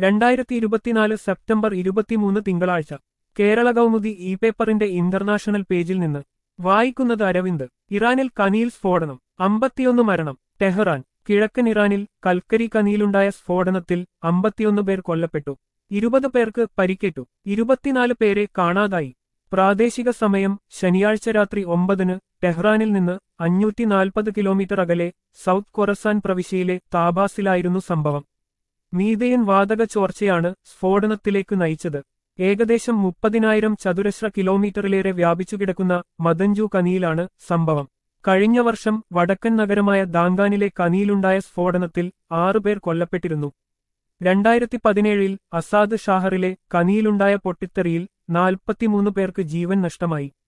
രണ്ടായിരത്തി ഇരുപത്തിനാല് സെപ്റ്റംബർ ഇരുപത്തിമൂന്ന് തിങ്കളാഴ്ച കേരള കൗമുദി ഇ പേപ്പറിന്റെ ഇന്റർനാഷണൽ പേജിൽ നിന്ന് വായിക്കുന്നത് അരവിന്ദ് ഇറാനിൽ കനിയിൽ സ്ഫോടനം അമ്പത്തിയൊന്ന് മരണം ടെഹ്റാൻ കിഴക്കൻ ഇറാനിൽ കൽക്കരി കനിയിലുണ്ടായ സ്ഫോടനത്തിൽ അമ്പത്തിയൊന്ന് പേർ കൊല്ലപ്പെട്ടു ഇരുപത് പേർക്ക് പരിക്കേറ്റു ഇരുപത്തിനാല് പേരെ കാണാതായി പ്രാദേശിക സമയം ശനിയാഴ്ച രാത്രി ഒമ്പതിന് ടെഹ്റാനിൽ നിന്ന് അഞ്ഞൂറ്റി നാൽപ്പത് കിലോമീറ്റർ അകലെ സൗത്ത് കൊറസാൻ പ്രവിശ്യയിലെ താബാസിലായിരുന്നു സംഭവം മീതയൻ വാതക ചോർച്ചയാണ് സ്ഫോടനത്തിലേക്ക് നയിച്ചത് ഏകദേശം മുപ്പതിനായിരം ചതുരശ്ര കിലോമീറ്ററിലേറെ വ്യാപിച്ചു കിടക്കുന്ന മദഞ്ചു കനിയിലാണ് സംഭവം കഴിഞ്ഞ വർഷം വടക്കൻ നഗരമായ ദാങ്കാനിലെ കനിയിലുണ്ടായ സ്ഫോടനത്തിൽ ആറുപേർ കൊല്ലപ്പെട്ടിരുന്നു രണ്ടായിരത്തി പതിനേഴിൽ അസാദ് ഷാഹറിലെ കനിയിലുണ്ടായ പൊട്ടിത്തെറിയിൽ നാൽപ്പത്തിമൂന്ന് പേർക്ക് ജീവൻ നഷ്ടമായി